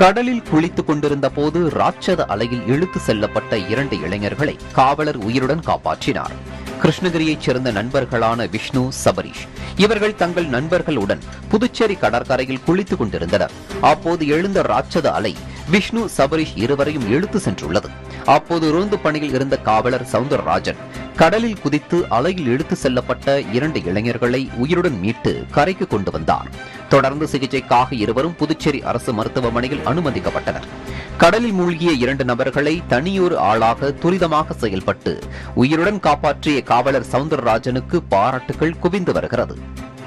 கடலில் குளித்துக் கொண்டிருந்த போது ராட்சத அலையில் இழுத்து செல்லப்பட்ட இரண்டு இளைஞர்களை காவலர் உயிருடன் காப்பாற்றினார் கிருஷ்ணகிரியைச் சேர்ந்த நண்பர்களான விஷ்ணு சபரீஷ் இவர்கள் தங்கள் நண்பர்களுடன் புதுச்சேரி கடற்கரையில் குளித்துக் கொண்டிருந்தனர் அப்போது எழுந்த ராட்சத அலை விஷ்ணு சபரீஷ் இருவரையும் இழுத்து சென்றுள்ளது அப்போது ரோந்து பணியில் இருந்த காவலர் சவுந்தரராஜன் கடலில் குதித்து அலையில் இழுத்து செல்லப்பட்ட இரண்டு இளைஞர்களை உயிருடன் மீட்டு கரைக்கு கொண்டு வந்தார் தொடர்ந்து சிகிச்சைக்காக இருவரும் புதுச்சேரி அரசு மருத்துவமனையில் அனுமதிக்கப்பட்டனர் கடலில் மூழ்கிய இரண்டு நபர்களை தனியொரு ஆளாக துரிதமாக செயல்பட்டு உயிருடன் காப்பாற்றிய காவலர் சவுந்தரராஜனுக்கு பாராட்டுகள் குவிந்து வருகிறது